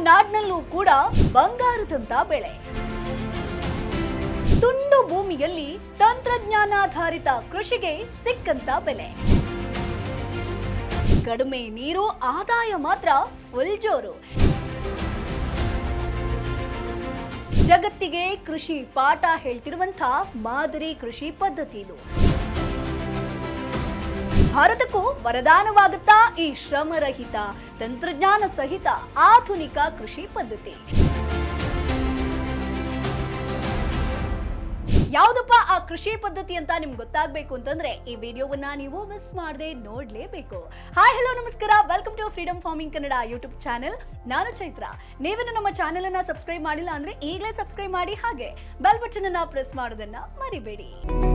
ನಾಡಿನಲ್ಲೂ ಕೂಡ ಬಂಗಾರದಂತ ಬೆಳೆ ತುಂಡು ಭೂಮಿಯಲ್ಲಿ ತಂತ್ರಜ್ಞಾನಾಧಾರಿತ ಕೃಷಿಗೆ ಸಿಕ್ಕಂತ ಬೆಲೆ ಕಡಿಮೆ ನೀರು ಆದಾಯ ಮಾತ್ರ ಫುಲ್ ಜೋರು ಜಗತ್ತಿಗೆ ಕೃಷಿ ಪಾಠ ಹೇಳ್ತಿರುವಂತ ಮಾದರಿ ಕೃಷಿ ಪದ್ಧತಿ ಇದು ಭಾರತಕ್ಕೂ ವರದಾನವಾಗುತ್ತಾ ಈ ಶ್ರಮರಹಿತ ತಂತ್ರಜ್ಞಾನ ಸಹಿತ ಆಧುನಿಕ ಕೃಷಿ ಪದ್ಧತಿ ಯಾವ್ದಪ್ಪ ಆ ಕೃಷಿ ಪದ್ಧತಿ ಅಂತ ನಿಮ್ಗೆ ಗೊತ್ತಾಗ್ಬೇಕು ಅಂತಂದ್ರೆ ಈ ವಿಡಿಯೋವನ್ನ ನೀವು ಮಿಸ್ ಮಾಡದೆ ನೋಡ್ಲೇಬೇಕು ಹಾಯ್ ಹಲೋ ನಮಸ್ಕಾರ welcome to freedom farming Kannada YouTube channel ನಾನು ಚೈತ್ರ ನೀವೇನು ನಮ್ಮ ಚಾನೆಲ್ ಅನ್ನ ಸಬ್ಸ್ಕ್ರೈಬ್ ಮಾಡಿಲ್ಲ ಅಂದ್ರೆ ಈಗಲೇ ಸಬ್ಸ್ಕ್ರೈಬ್ ಮಾಡಿ ಹಾಗೆ ಬೆಲ್ ಬಟನ್ ಅನ್ನ ಪ್ರೆಸ್ ಮಾಡೋದನ್ನ ಮರಿಬೇಡಿ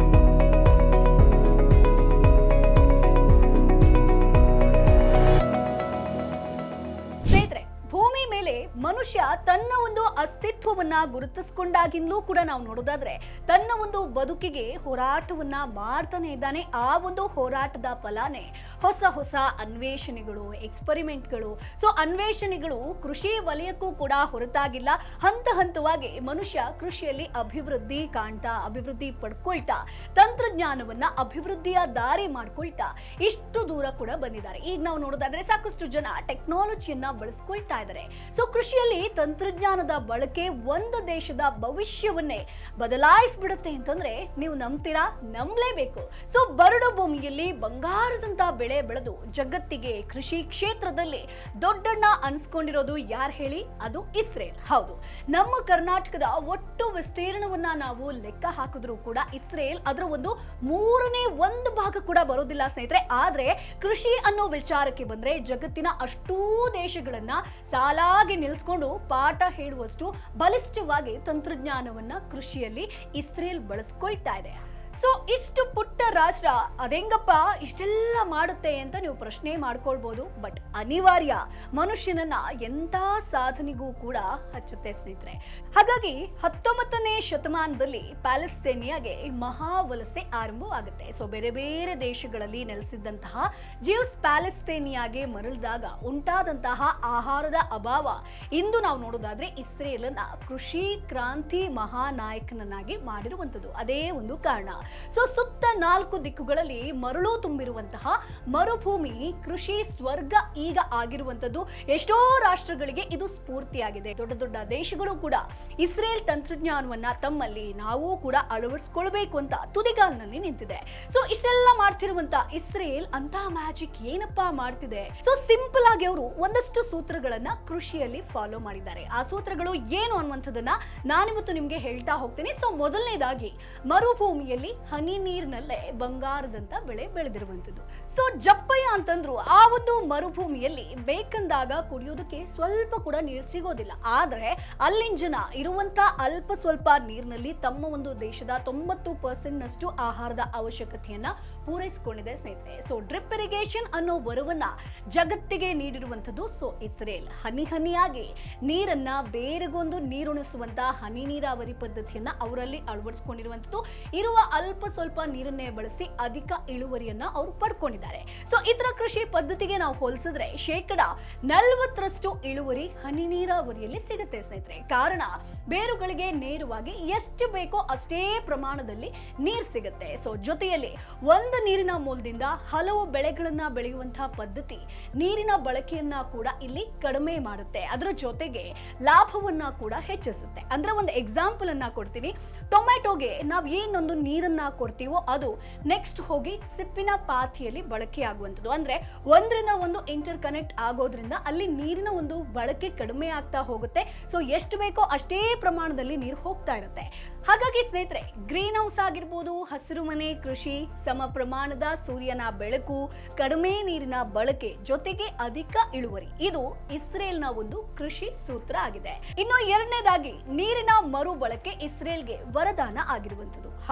ಸ್ನೇಹಿತರೆ ಭೂಮಿ ಮೇಲೆ ಮನುಷ್ಯ ತನ್ನ ಒಂದು ಅಸ್ತಿತ್ವವನ್ನ ಗುರುತಿಸ್ಕೊಂಡಾಗಿಂದಲೂ ಕೂಡ ನಾವು ನೋಡೋದಾದ್ರೆ ತನ್ನ ಒಂದು ಬದುಕಿಗೆ ಹೋರಾಟವನ್ನ ಮಾಡ್ತಾನೆ ಇದ್ದಾನೆ ಆ ಒಂದು ಹೋರಾಟದ ಫಲಾನೇ ಹೊಸ ಹೊಸ ಅನ್ವೇಷಣೆಗಳು ಎಕ್ಸ್ಪರಿಮೆಂಟ್ಗಳು ಸೊ ಅನ್ವೇಷಣೆಗಳು ಕೃಷಿ ವಲಯಕ್ಕೂ ಕೂಡ ಹೊರತಾಗಿಲ್ಲ ಹಂತ ಹಂತವಾಗಿ ಮನುಷ್ಯ ಕೃಷಿಯಲ್ಲಿ ಅಭಿವೃದ್ಧಿ ಕಾಣ್ತಾ ಅಭಿವೃದ್ಧಿ ಪಡ್ಕೊಳ್ತಾ ತಂತ್ರಜ್ಞಾನವನ್ನ ಅಭಿವೃದ್ಧಿಯ ದಾರಿ ಮಾಡ್ಕೊಳ್ತಾ ಇಷ್ಟು ದೂರ ಕೂಡ ಬಂದಿದ್ದಾರೆ ಈಗ ನಾವು ನೋಡೋದಾದ್ರೆ ಸಾಕಷ್ಟು ಜನ ಟೆಕ್ನಾಲಜಿಯನ್ನ ಬಳಸ್ಕೊಳ್ತಾ ಇದ್ದಾರೆ ಸೊ ಕೃಷಿಯಲ್ಲಿ ತಂತ್ರಜ್ಞಾನದ ಬಳಕೆ ಒಂದು ದೇಶದ ಭವಿಷ್ಯವನ್ನೇ ಬದಲಾಯಿಸ್ಬಿಡುತ್ತೆ ಅಂತಂದ್ರೆ ನೀವು ನಂಬ್ತೀರಾ ನಂಬಲೇಬೇಕು ಸೊ ಬರಡು ಭೂಮಿಯಲ್ಲಿ ಬಂಗಾರದಂತ ಬೆಳೆ ಬೆಳೆದು ಜಗತ್ತಿಗೆ ಕೃಷಿ ಕ್ಷೇತ್ರದಲ್ಲಿ ದೊಡ್ಡಣ್ಣ ಅನ್ಸ್ಕೊಂಡಿರೋದು ಯಾರು ಹೇಳಿ ಅದು ಇಸ್ರೇಲ್ ಹೌದು ನಮ್ಮ ಕರ್ನಾಟಕದ ಒಟ್ಟು ವಿಸ್ತೀರ್ಣವನ್ನ ನಾವು ಲೆಕ್ಕ ಹಾಕಿದ್ರು ಕೂಡ ಇಸ್ರೇಲ್ ಅದರ ಒಂದು ಮೂರನೇ ಒಂದು ಭಾಗ ಕೂಡ ಬರೋದಿಲ್ಲ ಸ್ನೇಹಿತರೆ ಆದ್ರೆ ಕೃಷಿ ಅನ್ನೋ ವಿಚಾರಕ್ಕೆ ಬಂದ್ರೆ ಜಗತ್ತಿನ ಅಷ್ಟೂ ದೇಶಗಳನ್ನ ಸಾಲಾಗಿ ನಿಲ್ಸ್ಕೊಂಡು ಪಾಠ ಹೇಳುವಷ್ಟು ಬಲಿಷ್ಠವಾಗಿ ತಂತ್ರಜ್ಞಾನವನ್ನ ಕೃಷಿಯಲ್ಲಿ ಇಸ್ರೇಲ್ ಬಳಸ್ಕೊಳ್ತಾ ಇದೆ ಸೊ ಇಷ್ಟು ಪುಟ್ಟ ರಾಷ್ಟ್ರ ಅದೆಂಗಪ್ಪ ಇಷ್ಟೆಲ್ಲ ಮಾಡುತ್ತೆ ಅಂತ ನೀವು ಪ್ರಶ್ನೆ ಮಾಡ್ಕೊಳ್ಬೋದು ಬಟ್ ಅನಿವಾರ್ಯ ಮನುಷ್ಯನನ್ನ ಎಂಥ ಸಾಧನೆಗೂ ಕೂಡ ಹಚ್ಚುತ್ತೆ ಸ್ನೇಹಿತರೆ ಹಾಗಾಗಿ ಹತ್ತೊಂಬತ್ತನೇ ಶತಮಾನದಲ್ಲಿ ಪ್ಯಾಲೆಸ್ತೇನಿಯಾಗೆ ಮಹಾವಲಸೆ ಆರಂಭವಾಗುತ್ತೆ ಸೊ ಬೇರೆ ಬೇರೆ ದೇಶಗಳಲ್ಲಿ ನೆಲೆಸಿದ್ದಂತಹ ಜಿವ್ಸ್ ಪ್ಯಾಲೆಸ್ತೇನಿಯಾಗೆ ಮರಳಿದಾಗ ಉಂಟಾದಂತಹ ಆಹಾರದ ಅಭಾವ ಇಂದು ನಾವು ನೋಡೋದಾದ್ರೆ ಇಸ್ರೇಲನ್ನ ಕೃಷಿ ಕ್ರಾಂತಿ ಮಹಾನಾಯಕನನ್ನಾಗಿ ಮಾಡಿರುವಂಥದ್ದು ಅದೇ ಒಂದು ಕಾರಣ ಸೊ ಸುತ್ತ ನಾಲ್ಕು ದಿಕ್ಕುಗಳಲ್ಲಿ ಮರಳು ತುಂಬಿರುವಂತಹ ಮರುಭೂಮಿ ಕೃಷಿ ಸ್ವರ್ಗ ಈಗ ಆಗಿರುವಂತದ್ದು ಎಷ್ಟೋ ರಾಷ್ಟ್ರಗಳಿಗೆ ಇದು ಸ್ಫೂರ್ತಿಯಾಗಿದೆ ದೊಡ್ಡ ದೊಡ್ಡ ದೇಶಗಳು ಕೂಡ ಇಸ್ರೇಲ್ ತಂತ್ರಜ್ಞಾನವನ್ನ ತಮ್ಮಲ್ಲಿ ನಾವು ಕೂಡ ಅಳವಡಿಸ್ಕೊಳ್ಬೇಕು ಅಂತ ತುದಿಗಾಲಿನಲ್ಲಿ ನಿಂತಿದೆ ಸೊ ಇಷ್ಟೆಲ್ಲ ಮಾಡ್ತಿರುವಂತ ಇಸ್ರೇಲ್ ಅಂತ ಮ್ಯಾಜಿಕ್ ಏನಪ್ಪಾ ಮಾಡ್ತಿದೆ ಸೊ ಸಿಂಪಲ್ ಆಗಿ ಅವರು ಒಂದಷ್ಟು ಸೂತ್ರಗಳನ್ನ ಕೃಷಿಯಲ್ಲಿ ಫಾಲೋ ಮಾಡಿದ್ದಾರೆ ಆ ಸೂತ್ರಗಳು ಏನು ಅನ್ನುವಂಥದ್ದನ್ನ ನಾನಿವತ್ತು ನಿಮ್ಗೆ ಹೇಳ್ತಾ ಹೋಗ್ತೀನಿ ಸೊ ಮೊದಲನೇದಾಗಿ ಮರುಭೂಮಿಯಲ್ಲಿ ಹನಿ ನೀರಿನಲ್ಲೇ ಬಂಗಾರದಂತ ಬೆಳೆ ಬೆಳೆದಿರುವಂಥದ್ದು ಸೊ ಜಪ್ಪಯ್ಯ ಅಂತಂದ್ರು ಆ ಒಂದು ಮರುಭೂಮಿಯಲ್ಲಿ ಬೇಕಂದಾಗ ಕುಡಿಯೋದಕ್ಕೆ ಸ್ವಲ್ಪ ಕೂಡ ನೀರು ಸಿಗೋದಿಲ್ಲ ಆದ್ರೆ ಅಲ್ಲಿನ ಜನ ಇರುವಂತ ಅಲ್ಪ ಸ್ವಲ್ಪ ನೀರಿನಲ್ಲಿ ತಮ್ಮ ಒಂದು ದೇಶದ ತೊಂಬತ್ತು ಪರ್ಸೆಂಟ್ ನಷ್ಟು ಆಹಾರದ ಅವಶ್ಯಕತೆಯನ್ನ ಪೂರೈಸಿಕೊಂಡಿದೆ ಸ್ನೇಹಿತರೆ ಸೊ ಡ್ರಿಪ್ ಇರಿಗೇಷನ್ ಅನ್ನೋ ವರವನ್ನ ಜಗತ್ತಿಗೆ ನೀಡಿರುವಂಥದ್ದು ಸೊ ಇಸ್ರೇಲ್ ಹನಿ ಹನಿಯಾಗಿ ನೀರನ್ನ ಬೇರೆಗೊಂದು ನೀರುಣಿಸುವಂತ ಹನಿ ನೀರಾವರಿ ಪದ್ಧತಿಯನ್ನ ಅವರಲ್ಲಿ ಅಳವಡಿಸಿಕೊಂಡಿರುವಂಥದ್ದು ಇರುವ ಅಲ್ಪ ಸ್ವಲ್ಪ ನೀರನ್ನೇ ಬಳಸಿ ಅಧಿಕ ಇಳುವರಿಯನ್ನ ಅವರು ಪಡ್ಕೊಂಡಿದ್ದಾರೆ ಸೊ ಇತರ ಕೃಷಿ ಪದ್ಧತಿಗೆ ನಾವು ಹೋಲಿಸಿದ್ರೆ ಶೇಕಡ ನಲವತ್ತರಷ್ಟು ಇಳುವರಿ ಹನಿ ನೀರಾವರಿಯಲ್ಲಿ ಸಿಗುತ್ತೆ ಸ್ನೇಹಿತರೆ ಕಾರಣ ಬೇರುಗಳಿಗೆ ನೇರವಾಗಿ ಎಷ್ಟು ಬೇಕೋ ಅಷ್ಟೇ ಪ್ರಮಾಣದಲ್ಲಿ ನೀರು ಸಿಗುತ್ತೆ ಸೊ ಜೊತೆಯಲ್ಲಿ ಒಂದು ನೀರಿನ ಮೂಲದಿಂದ ಹಲವು ಬೆಳೆಗಳನ್ನ ಬೆಳೆಯುವಂತಹ ಪದ್ಧತಿ ನೀರಿನ ಬಳಕೆಯನ್ನ ಕೂಡ ಇಲ್ಲಿ ಕಡಿಮೆ ಮಾಡುತ್ತೆ ಅದರ ಜೊತೆಗೆ ಲಾಭವನ್ನ ಕೂಡ ಹೆಚ್ಚಿಸುತ್ತೆ ಅಂದ್ರೆ ಒಂದು ಎಕ್ಸಾಂಪಲ್ ಅನ್ನ ಕೊಡ್ತೀನಿ ಟೊಮೆಟೊಗೆ ನಾವು ಏನೊಂದು ನೀರನ್ನ ಕೊಡ್ತೀವೋ ಅದು ನೆಕ್ಸ್ಟ್ ಹೋಗಿ ಸಿಪ್ಪಿನ ಪಾತಿಯಲ್ಲಿ ಬಳಕೆ ಆಗುವಂಥದ್ದು ಅಂದ್ರೆ ಒಂದರಿಂದ ಒಂದು ಇಂಟರ್ ಕನೆಕ್ಟ್ ಆಗೋದ್ರಿಂದ ಅಲ್ಲಿ ನೀರಿನ ಒಂದು ಬಳಕೆ ಕಡಿಮೆ ಆಗ್ತಾ ಹೋಗುತ್ತೆ ಸೊ ಎಷ್ಟು ಬೇಕೋ ಅಷ್ಟೇ ಪ್ರಮಾಣದಲ್ಲಿ ನೀರು ಹೋಗ್ತಾ ಇರುತ್ತೆ ಹಾಗಾಗಿ ಸ್ನೇಹಿತರೆ ಗ್ರೀನ್ ಹೌಸ್ ಆಗಿರ್ಬೋದು ಹಸಿರು ಮನೆ ಕೃಷಿ ಸಮ ಪ್ರಮಾಣದ ಸೂರ್ಯನ ಬೆಳಕು ಕಡಿಮೆ ನೀರಿನ ಬಳಕೆ ಜೊತೆಗೆ ಅಧಿಕ ಇಳುವರಿ ಇದು ಇಸ್ರೇಲ್ನ ಒಂದು ಕೃಷಿ ಸೂತ್ರ ಆಗಿದೆ ಇನ್ನು ಎರಡನೇದಾಗಿ ನೀರಿನ ಮರು ಬಳಕೆ ಇಸ್ರೇಲ್ಗೆ ವರದಾನ ಆಗಿರುವಂಥದ್ದು ಹೌದು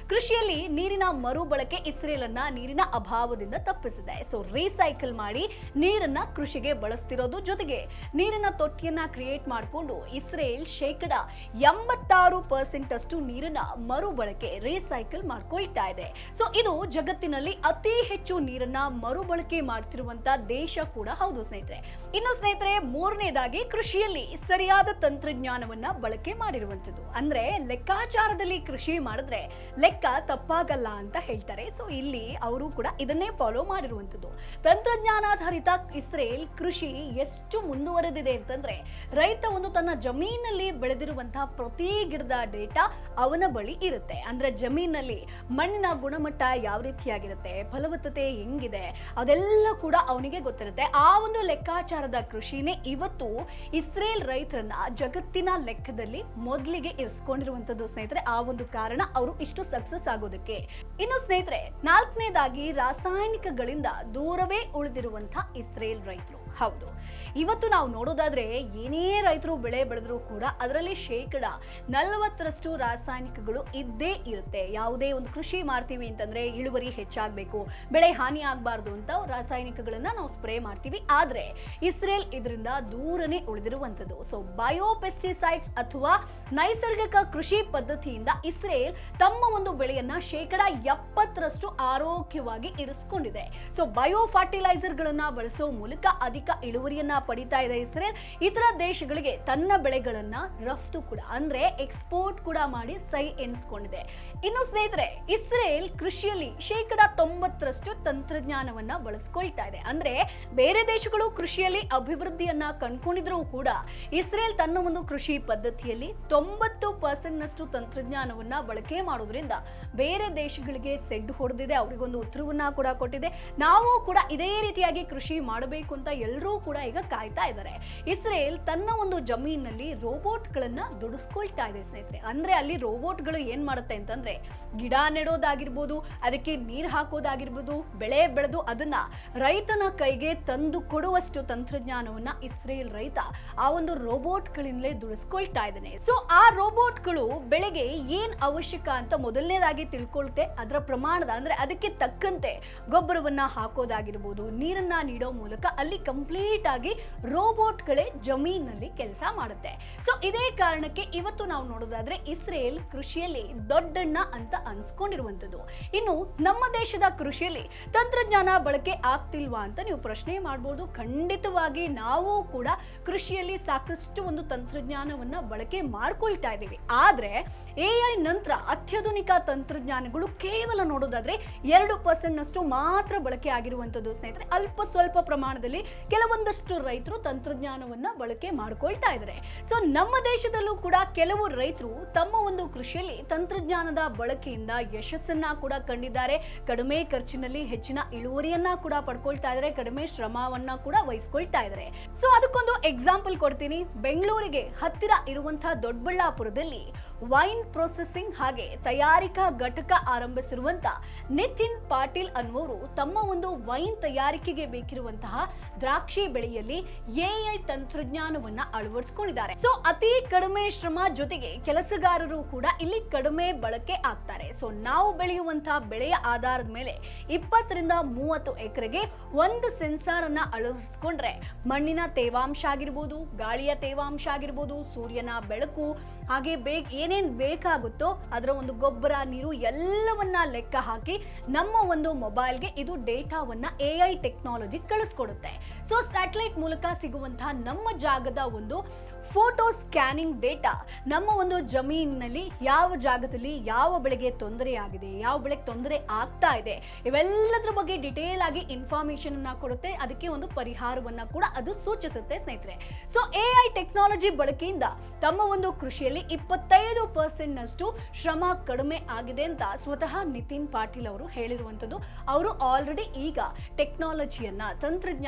ಕೃಷಿಯಲ್ಲಿ ನೀರಿನ ಮರುಬಳಕೆ ಇಸ್ರೇಲ್ ಅನ್ನ ನೀರಿನ ಅಭಾವದಿಂದ ತಪ್ಪಿಸಿದೆ ಸೊ ರೀಸೈಕಲ್ ಮಾಡಿ ನೀರನ್ನ ಕೃಷಿಗೆ ಬಳಸ್ತಿರೋದು ಜೊತೆಗೆ ನೀರಿನ ತೊಟ್ಟಿಯನ್ನ ಕ್ರಿಯೇಟ್ ಮಾಡಿಕೊಂಡು ಇಸ್ರೇಲ್ ಶೇಕಡ ಎಂಬತ್ತಾರು ಪರ್ಸೆಂಟ್ ಅಷ್ಟು ನೀರನ್ನ ಮರುಬಳಕೆ ರೀಸೈಕಲ್ ಮಾಡ್ಕೊಳ್ತಾ ಇದೆ ಸೊ ಇದು ಜಗತ್ತಿನಲ್ಲಿ ಅತಿ ಹೆಚ್ಚು ನೀರನ್ನ ಮರುಬಳಕೆ ಮಾಡ್ತಿರುವಂತ ದೇಶ ಕೂಡ ಹೌದು ಸ್ನೇಹಿತರೆ ಇನ್ನು ಸ್ನೇಹಿತರೆ ಮೂರನೇದಾಗಿ ಕೃಷಿಯಲ್ಲಿ ಸರಿಯಾದ ತಂತ್ರಜ್ಞಾನವನ್ನ ಬಳಕೆ ಮಾಡಿರುವಂತದ್ದು ಅಂದ್ರೆ ಲೆಕ್ಕಾಚಾರದಲ್ಲಿ ಕೃಷಿ ಮಾಡಿದ್ರೆ ಲೆಕ್ಕ ತಪ್ಪಾಗಲ್ಲ ಅಂತ ಹೇಳ್ತಾರೆ ಸೊ ಇಲ್ಲಿ ಅವರು ಕೂಡ ಇದನ್ನೇ ಫಾಲೋ ಮಾಡಿರುವಂತದ್ದು ತಂತ್ರಜ್ಞಾನಾಧಾರಿತ ಇಸ್ರೇಲ್ ಕೃಷಿ ಎಷ್ಟು ಮುಂದುವರೆದಿದೆ ಅಂತಂದ್ರೆ ರೈತ ಒಂದು ತನ್ನ ಜಮೀನಲ್ಲಿ ಬೆಳೆದಿರುವಂತಹ ಪ್ರತಿ ಗಿಡದ ಡೇಟಾ ಅವನ ಬಳಿ ಇರುತ್ತೆ ಅಂದ್ರೆ ಜಮೀನಲ್ಲಿ ಮಣ್ಣಿನ ಗುಣಮಟ್ಟ ಯಾವ ರೀತಿಯಾಗಿರುತ್ತೆ ಫಲವತ್ತತೆ ಹೆಂಗಿದೆ ಅದೆಲ್ಲ ಕೂಡ ಅವನಿಗೆ ಗೊತ್ತಿರುತ್ತೆ ಆ ಒಂದು ಲೆಕ್ಕಾಚಾರದ ಕೃಷಿನೇ ಇವತ್ತು ಇಸ್ರೇಲ್ ರೈತರನ್ನ ಜಗತ್ತಿನ ಲೆಕ್ಕದಲ್ಲಿ ಮೊದಲಿಗೆ ಇರಿಸ್ಕೊಂಡಿರುವಂತದ್ದು ಸ್ನೇಹಿತರೆ ಆ ಒಂದು ಕಾರಣ ಅವರು ಇಷ್ಟು ಸಕ್ಸಸ್ ಆಗೋದಕ್ಕೆ ಇನ್ನು ಸ್ನೇಹಿತರೆ ನಾಲ್ಕನೇದಾಗಿ ರಾಸಾಯನಿಕಗಳಿಂದ ದೂರವೇ ಉಳಿದಿರುವಂತಹ ಇಸ್ರೇಲ್ ರೈತರು ಹೌದು ಇವತ್ತು ನಾವು ನೋಡೋದಾದ್ರೆ ಏನೇ ರೈತರು ಬೆಳೆ ಬೆಳೆದ್ರು ಕೂಡ ಅದರಲ್ಲಿ ಶೇಕಡ ನಲವತ್ತರಷ್ಟು ರಾಸಾಯನಿಕಗಳು ಇದ್ದೇ ಇರುತ್ತೆ ಯಾವುದೇ ಒಂದು ಕೃಷಿ ಮಾಡ್ತೀವಿ ಅಂತಂದ್ರೆ ಇಳುವರಿ ಹೆಚ್ಚಾಗಬೇಕು ಬೆಳೆ ಹಾನಿ ಆಗಬಾರ್ದು ಅಂತ ರಾಸಾಯನಿಕಗಳನ್ನ ನಾವು ಸ್ಪ್ರೇ ಮಾಡ್ತೀವಿ ಆದ್ರೆ ಇಸ್ರೇಲ್ ಇದರಿಂದ ದೂರನೇ ಉಳಿದಿರುವಂತದ್ದು ಸೊ ಬಯೋಪೆಸ್ಟಿಸೈಡ್ಸ್ ಅಥವಾ ನೈಸರ್ಗಿಕ ಕೃಷಿ ಪದ್ಧತಿಯಿಂದ ಇಸ್ರೇಲ್ ತಮ್ಮ ಒಂದು ಬೆಳೆಯನ್ನ ಶೇಕಡ ಎಪ್ಪತ್ತರಷ್ಟು ಆರೋಗ್ಯವಾಗಿ ಇರಿಸ್ಕೊಂಡಿದೆ ಸೊ ಬಯೋ ಫರ್ಟಿಲೈಸರ್ ಗಳನ್ನ ಬಳಸೋ ಮೂಲಕ ಅಧಿಕ ಇಳುವರಿಯನ್ನ ಪಡಿತಾ ಇದೆ ಇಸ್ರೇಲ್ ಇತರ ದೇಶಗಳಿಗೆ ತನ್ನ ಬೆಳೆಗಳನ್ನ ರಫ್ತು ಕೂಡ ಅಂದ್ರೆ ಎಕ್ಸ್ಪೋರ್ಟ್ ಕೂಡ ಮಾಡಿ ಸೈ ಎನಿಸ್ಕೊಂಡಿದೆ ಇನ್ನು ಸ್ನೇಹಿತರೆ ಇಸ್ರೇಲ್ ಕೃಷಿಯಲ್ಲಿ ಶೇಕಡ ತೊಂಬತ್ತರಷ್ಟು ತಂತ್ರಜ್ಞಾನವನ್ನ ಬಳಸ್ಕೊಳ್ತಾ ಇದೆ ಅಂದ್ರೆ ಬೇರೆ ದೇಶಗಳು ಕೃಷಿಯಲ್ಲಿ ಅಭಿವೃದ್ಧಿಯನ್ನ ಕಂಡುಕೊಂಡಿದ್ರೂ ಕೂಡ ಇಸ್ರೇಲ್ ತನ್ನ ಒಂದು ಕೃಷಿ ಪದ್ಧತಿಯಲ್ಲಿ ತೊಂಬತ್ತು ಪರ್ಸೆಂಟ್ ನಷ್ಟು ತಂತ್ರಜ್ಞಾನವನ್ನ ಬಳಕೆ ಮಾಡೋದ್ರಿಂದ ಬೇರೆ ದೇಶಗಳಿಗೆ ಸೆಡ್ ಹೊಡೆದಿದೆ ಅವರಿಗೊಂದು ಉತ್ತರವನ್ನ ಕೂಡ ಕೊಟ್ಟಿದೆ ನಾವು ಕೂಡ ಇದೇ ರೀತಿಯಾಗಿ ಕೃಷಿ ಮಾಡಬೇಕು ಅಂತ ಎಲ್ಲರೂ ಕೂಡ ಈಗ ಕಾಯ್ತಾ ಇದ್ದಾರೆ ಇಸ್ರೇಲ್ ತನ್ನ ಒಂದು ಜಮೀನಲ್ಲಿ ರೋಬೋಟ್ ಗಳನ್ನ ದುಡಿಸ್ಕೊಳ್ತಾ ಇದೆ ಸ್ನೇಹಿತರೆ ಅಂದ್ರೆ ಅಲ್ಲಿ ರೋಬೋಟ್ಗಳು ಏನ್ ಮಾಡುತ್ತೆ ಅಂತಂದ್ರೆ ಗಿಡ ನೆಡೋದಾಗಿರ್ಬೋದು ಅದಕ್ಕೆ ನೀರ್ ಹಾಕೋದಾಗಿರ್ಬೋದು ಬೆಳೆ ಬೆಳೆದು ಅದನ್ನ ರೈತನ ಕೈಗೆ ತಂದು ಕೊಡುವಷ್ಟು ತಂತ್ರಜ್ಞಾನವನ್ನ ಇಸ್ರೇಲ್ ರೈತ ಆ ಒಂದು ರೋಬೋಟ್ ಗಳಿಂದಲೇ ದುಡಿಸ್ಕೊಳ್ತಾ ಇದ್ದಾನೆ ಸೊ ಆ ರೋಬೋಟ್ಗಳು ಬೆಳೆಗೆ ಏನ್ ಅವಶ್ಯಕ ಅಂತ ಮೊದಲನೇದಾಗಿ ತಿಳ್ಕೊಳುತ್ತೆ ಅದರ ಪ್ರಮಾಣದ ಅಂದ್ರೆ ಅದಕ್ಕೆ ತಕ್ಕಂತೆ ಗೊಬ್ಬರವನ್ನ ಹಾಕೋದಾಗಿರ್ಬೋದು ನೀರನ್ನ ನೀಡೋ ಮೂಲಕ ಅಲ್ಲಿ ಕಂಪ್ಲೀಟ್ ಆಗಿ ರೋಬೋಟ್ಗಳೇ ಜಮೀನಲ್ಲಿ ಕೆಲಸ ಮಾಡುತ್ತೆ ಸೊ ಇದೇ ಕಾರಣಕ್ಕೆ ಇವತ್ತು ನಾವು ನೋಡೋದಾದ್ರೆ ಇಸ್ರೇಲ್ ಕೃಷಿಯಲ್ಲಿ ದೊಡ್ಡಣ್ಣ ಅಂತ ಅನ್ಸ್ಕೊಂಡಿರುವಂತದ್ದು ಇನ್ನು ನಮ್ಮ ದೇಶದ ಕೃಷಿಯಲ್ಲಿ ತಂತ್ರಜ್ಞಾನ ಬಳಕೆ ಆಗ್ತಿಲ್ವಾ ಅಂತ ನೀವು ಪ್ರಶ್ನೆ ಮಾಡ್ಬೋದು ಖಂಡಿತವಾಗಿ ನಾವು ಕೂಡ ಕೃಷಿಯಲ್ಲಿ ಸಾಕಷ್ಟು ಒಂದು ತಂತ್ರಜ್ಞಾನವನ್ನ ಬಳಕೆ ಮಾಡ್ಕೊಳ್ತಾ ಇದ್ದೀವಿ ಆದ್ರೆ ಎ ಐ ನಂತರ ಅತ್ಯಾಧುನಿಕ ತಂತ್ರಜ್ಞಾನಗಳು ಕೇವಲ ನೋಡೋದಾದ್ರೆ ಎರಡು ಪರ್ಸೆಂಟ್ ನಷ್ಟು ಮಾತ್ರ ಬಳಕೆ ಆಗಿರುವಂತದ್ದು ಸ್ನೇಹಿತರೆ ಅಲ್ಪ ಸ್ವಲ್ಪ ಪ್ರಮಾಣದಲ್ಲಿ ಕೆಲವೊಂದಷ್ಟು ರೈತರು ತಂತ್ರಜ್ಞಾನವನ್ನ ಬಳಕೆ ಮಾಡ್ಕೊಳ್ತಾ ಇದ್ದಾರೆ ಸೊ ನಮ್ಮ ದೇಶದಲ್ಲೂ ಕೂಡ ಕೆಲವು ರೈತರು ತಮ್ಮ ಒಂದು ಕೃಷಿಯಲ್ಲಿ ತಂತ್ರಜ್ಞಾನದ ಬಳಕೆಯಿಂದ ಯಶಸ್ಸನ್ನ ಕೂಡ ಕಂಡಿದ್ದಾರೆ ಕಡಿಮೆ ಖರ್ಚಿನಲ್ಲಿ ಹೆಚ್ಚಿನ ಇಳುವರಿಯನ್ನ ಕೂಡ ಪಡ್ಕೊಳ್ತಾ ಇದ್ದಾರೆ ಕಡಿಮೆ ಶ್ರಮವನ್ನ ಕೂಡ ವಹಿಸ್ಕೊಳ್ತಾ ಇದ್ದಾರೆ ಸೊ ಅದಕ್ಕೊಂದು ಎಕ್ಸಾಂಪಲ್ ಕೊಡ್ತೀನಿ ಬೆಂಗಳೂರಿಗೆ ಹತ್ತಿರ ಇರುವಂತಹ ದೊಡ್ಡಬಳ್ಳಾಪುರದಲ್ಲಿ ವೈನ್ ಪ್ರೊಸೆಸಿಂಗ್ ಹಾಗೆ ತಯಾರಿಕಾ ಘಟಕ ಆರಂಭಿಸಿರುವಂತ ನಿತಿನ್ ಪಾಟೀಲ್ ಅನ್ನುವರು ತಮ್ಮ ಒಂದು ವೈನ್ ತಯಾರಿಕೆಗೆ ಬೇಕಿರುವಂತಹ ದ್ರಾಕ್ಷಿ ಬೆಳೆಯಲ್ಲಿ ಎಐ ತಂತ್ರಜ್ಞಾನವನ್ನ ಅಳವಡಿಸಿಕೊಂಡಿದ್ದಾರೆ ಸೊ ಅತಿ ಕಡಿಮೆ ಶ್ರಮ ಜೊತೆಗೆ ಕೆಲಸಗಾರರು ಕೂಡ ಇಲ್ಲಿ ಕಡಿಮೆ ಬಳಕೆ ಆಗ್ತಾರೆ ಸೊ ನಾವು ಬೆಳೆಯುವಂತಹ ಬೆಳೆಯ ಆಧಾರದ ಮೇಲೆ ಇಪ್ಪತ್ತರಿಂದ ಮೂವತ್ತು ಎಕರೆಗೆ ಒಂದು ಸೆನ್ಸಾರ್ ಅನ್ನ ಅಳವಡಿಸ್ಕೊಂಡ್ರೆ ಮಣ್ಣಿನ ತೇವಾಂಶ ಆಗಿರ್ಬೋದು ಗಾಳಿಯ ತೇವಾಂಶ ಆಗಿರ್ಬೋದು ಸೂರ್ಯನ ಬೆಳಕು ಹಾಗೆ ಬೇಕ್ ಏನೇನ್ ಬೇಕಾಗುತ್ತೋ ಅದರ ಒಂದು ಗೊಬ್ಬರ ನೀರು ಎಲ್ಲವನ್ನ ಲೆಕ್ಕ ಹಾಕಿ ನಮ್ಮ ಒಂದು ಮೊಬೈಲ್ಗೆ ಇದು ಡೇಟಾವನ್ನ ಎ ಐ ಟೆಕ್ನಾಲಜಿ ಕಳಿಸ್ಕೊಡುತ್ತೆ ಸೊ ಸ್ಯಾಟಲೈಟ್ ಮೂಲಕ ಸಿಗುವಂತಹ ನಮ್ಮ ಜಾಗದ ಒಂದು ಫೋಟೋ ಸ್ಕ್ಯಾನಿಂಗ್ ಡೇಟಾ ನಮ್ಮ ಒಂದು ಜಮೀನಿನಲ್ಲಿ ಯಾವ ಜಾಗದಲ್ಲಿ ಯಾವ ಬೆಳೆಗೆ ತೊಂದರೆ ಆಗಿದೆ ಯಾವ ಬೆಳೆಗೆ ತೊಂದರೆ ಆಗ್ತಾ ಇದೆ ಇವೆಲ್ಲದರ ಬಗ್ಗೆ ಡಿಟೇಲ್ ಆಗಿ ಇನ್ಫಾರ್ಮೇಶನ್ ಅನ್ನ ಕೊಡುತ್ತೆ ಅದಕ್ಕೆ ಒಂದು ಪರಿಹಾರವನ್ನ ಕೂಡ ಅದು ಸೂಚಿಸುತ್ತೆ ಸ್ನೇಹಿತರೆ ಸೊ ಎ ಐ ಟೆಕ್ನಾಲಜಿ ಬಳಕೆಯಿಂದ ತಮ್ಮ ಒಂದು ಕೃಷಿಯಲ್ಲಿ ಇಪ್ಪತ್ತೈದು ಪರ್ಸೆಂಟ್ ನಷ್ಟು ಶ್ರಮ ಕಡಿಮೆ ಆಗಿದೆ ಅಂತ ಸ್ವತಃ ನಿತಿನ್ ಪಾಟೀಲ್ ಅವರು ಹೇಳಿರುವಂತದ್ದು ಅವರು ಆಲ್ರೆಡಿ ಈಗ ಟೆಕ್ನಾಲಜಿಯನ್ನ ತಂತ್ರಜ್ಞಾನವನ್ನ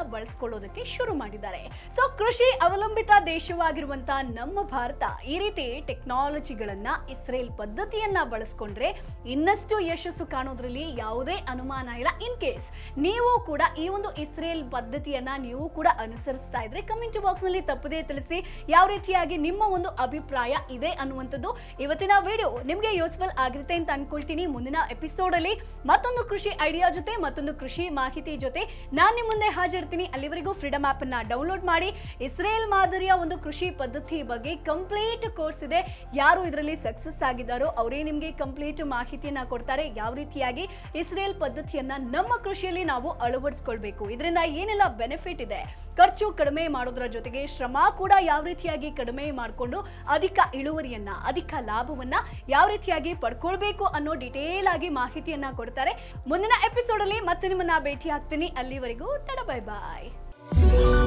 ಬಳಸ್ಕೊಳ್ಳೋದಕ್ಕೆ ಶುರು ಮಾಡಿದ್ದಾರೆ ಸೊ ಕೃಷಿ ಅವಲಂಬಿತ ದೇಶವಾಗಿರುವಂತಹ ನಮ್ಮ ಭಾರತ ಈ ರೀತಿ ಟೆಕ್ನಾಲಜಿಗಳನ್ನ ಇಸ್ರೇಲ್ ಪದ್ಧತಿಯನ್ನ ಬಳಸ್ಕೊಂಡ್ರೆ ಇನ್ನಷ್ಟು ಯಶಸ್ಸು ಕಾಣೋದ್ರಲ್ಲಿ ಯಾವುದೇ ಅನುಮಾನ ಇಲ್ಲ ಇನ್ ಕೇಸ್ ನೀವು ಕೂಡ ಈ ಒಂದು ಇಸ್ರೇಲ್ ಪದ್ಧತಿಯನ್ನ ನೀವು ಕೂಡ ಅನುಸರಿಸ್ತಾ ಇದ್ರೆ ಕಮೆಂಟ್ ಬಾಕ್ಸ್ ನಲ್ಲಿ ತಪ್ಪದೇ ತಿಳಿಸಿ ಯಾವ ರೀತಿಯಾಗಿ ನಿಮ್ಮ ಒಂದು ಅಭಿಪ್ರಾಯ ಇದೆ ಅನ್ನುವಂಥದ್ದು ಇವತ್ತಿನ ವಿಡಿಯೋ ನಿಮಗೆ ಯೂಸ್ಫುಲ್ ಆಗಿರುತ್ತೆ ಅಂತ ಅನ್ಕೊಳ್ತೀನಿ ಮುಂದಿನ ಎಪಿಸೋಡ್ ಅಲ್ಲಿ ಮತ್ತೊಂದು ಕೃಷಿ ಐಡಿಯಾ ಜೊತೆ ಮತ್ತೊಂದು ಕೃಷಿ ಮಾಹಿತಿ ಜೊತೆ ನಾನು ನಿಮ್ಮ ಮುಂದೆ ಹಾಜರಿರ್ತೀನಿ ಅಲ್ಲಿವರೆಗೂ ಫ್ರೀಡಮ್ ಆಪ್ ಅನ್ನ ಡೌನ್ಲೋಡ್ ಮಾಡಿ ಇಸ್ರೇಲ್ ಮಾದರಿಯ ಒಂದು ಕೃಷಿ ಪದ್ಧತಿ ಬಗ್ಗೆ ಕಂಪ್ಲೀಟ್ ಕೋರ್ಸ್ ಇದೆ ಯಾರು ಇದರಲ್ಲಿ ಸಕ್ಸಸ್ ಆಗಿದ್ದಾರೋ ಅವರೇ ನಿಮಗೆ ಕಂಪ್ಲೀಟ್ ಮಾಹಿತಿಯನ್ನ ಕೊಡ್ತಾರೆ ಯಾವ ರೀತಿಯಾಗಿ ಇಸ್ರೇಲ್ ಪದ್ಧತಿಯನ್ನ ನಮ್ಮ ಕೃಷಿಯಲ್ಲಿ ನಾವು ಅಳವಡಿಸ್ಕೊಳ್ಬೇಕು ಇದರಿಂದ ಏನೆಲ್ಲ ಬೆನಿಫಿಟ್ ಇದೆ ಖರ್ಚು ಕಡಿಮೆ ಮಾಡೋದ್ರ ಜೊತೆಗೆ ಶ್ರಮ ಕೂಡ ಯಾವ ರೀತಿಯಾಗಿ ಕಡಿಮೆ ಮಾಡಿಕೊಂಡು ಅಧಿಕ ಇಳುವರಿಯನ್ನ ಅಧಿಕ ಲಾಭವನ್ನ ಯಾವ ರೀತಿಯಾಗಿ ಪಡ್ಕೊಳ್ಬೇಕು ಅನ್ನೋ ಡಿಟೇಲ್ ಆಗಿ ಮಾಹಿತಿಯನ್ನ ಕೊಡ್ತಾರೆ ಮುಂದಿನ ಎಪಿಸೋಡ್ ಅಲ್ಲಿ ಮತ್ತೆ ನಿಮ್ಮನ್ನ ಭೇಟಿ ಆಗ್ತೀನಿ ಅಲ್ಲಿವರೆಗೂ ಟಡ ಬೈ ಬಾಯ್